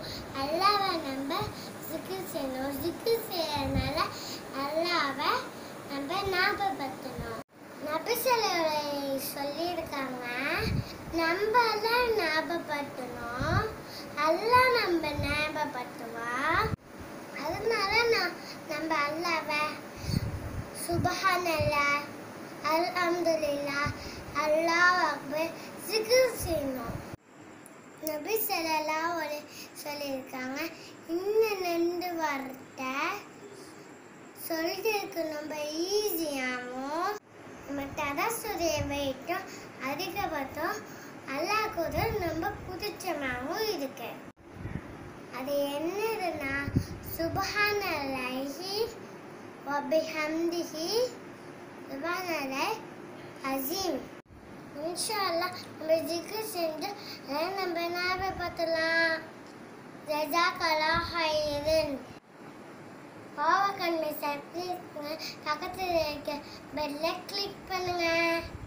அல்லாவை நம்ம சிக்கிர் செய்யணும் சிக்கிர் செய்யறதுனால அல்லாவை நம்ம ஞாபகப்படுத்தணும் நபிசலை சொல்லியிருக்காங்க நம்ம எல்லாம் ஞாபகப்படுத்தணும் எல்லாம் நம்ம ஞாபகப்படுத்துவா அதனால நான் நம்ம அல்லாவை சுபஹானல்லா அல்ஹம்துலில்லா அல்லாஹ் அக்பர் சிக்கிர் செய்யணும் நபி ஸல்லல்லாஹு அலைஹி சொல்லியிருக்காங்க இன்னும் ரெண்டு வார்த்தை சொல்றதுக்கு ரொம்ப ஈஸியாகவும் நம்ம தடசுடைய வெயிட்டும் அதிகபட்சம் அல்லாஹ் கூட ரொம்ப புதிச்சமாகவும் இருக்கு அது என்னதுன்னா சுபஹானல்லாஹி வபிஹம்திஹி சுபஹானல்லாஹ் அசீம் இன்ஷா அல்லாஹ் நம்ம ஜிக்ர் செஞ்சு அதை நம்ம ஞாபகப்படுத்தலாம் ஜஜாக்கலா ஹைரன் பாவக்கண்மை சப்ளீஸ் பக்கத்தில் இருக்க பெல்லை கிளிக் பண்ணுங்க